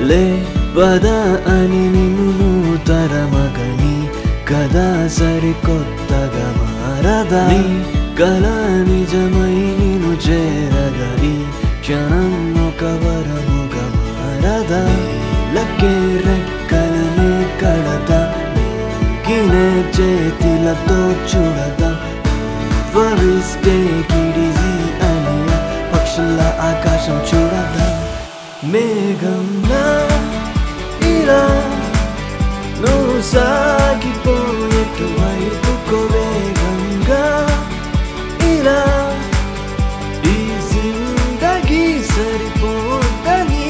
లే పద అని నిన్ను తరమగని కదా సరికొత్తగా మారదా నీ కల నిజమై నిన్ను చేరగా ఈ క్షణం ఒక వరముగా మారదా లక్కే రెక్కలనే కడతా గినే చేతిలతో చూడదా వరిస్తే కిడిజి అని పక్షుల ఆకాశం చూడదా మేఘంలా ఇలా నువ్వు సాగిపోయేటు వైపుకో వేగంగా ఇలా ఈ జిందగీ సరిపోదని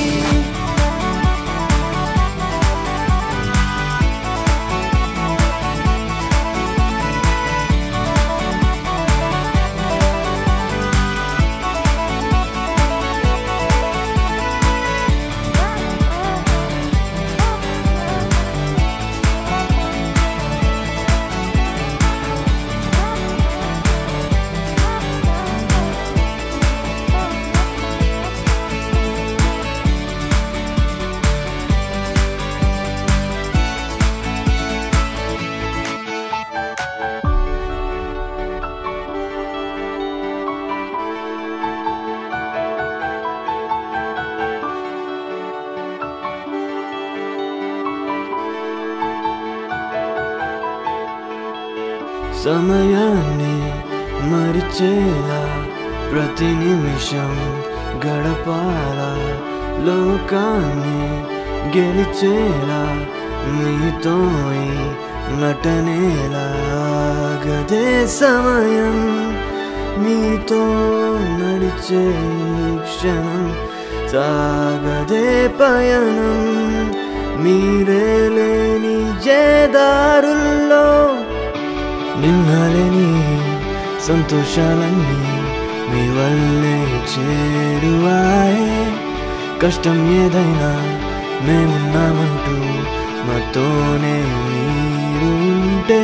సమయాన్ని మరిచేలా ప్రతి నిమిషం గడపాల లోకాన్ని గెలిచేలా మీతో ఈ నటనేలా గదే సమయం మీతో నడిచే ఈ క్షణం సాగదే పయనం మీరే లేని ఏ దారుల్లో నిన్నలేని సంతోషాలన్నీ మీ వల్లే చేరువాయే కష్టం ఏదైనా మేమున్నామంటూ మాతోనే మీరుంటే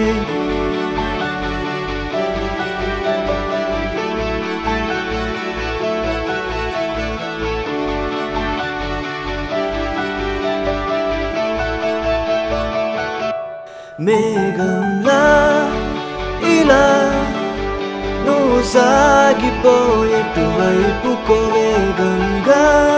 మేఘంలా ఇలా నువ్వు సాగిపోయేటు వైపుకో వేగంగా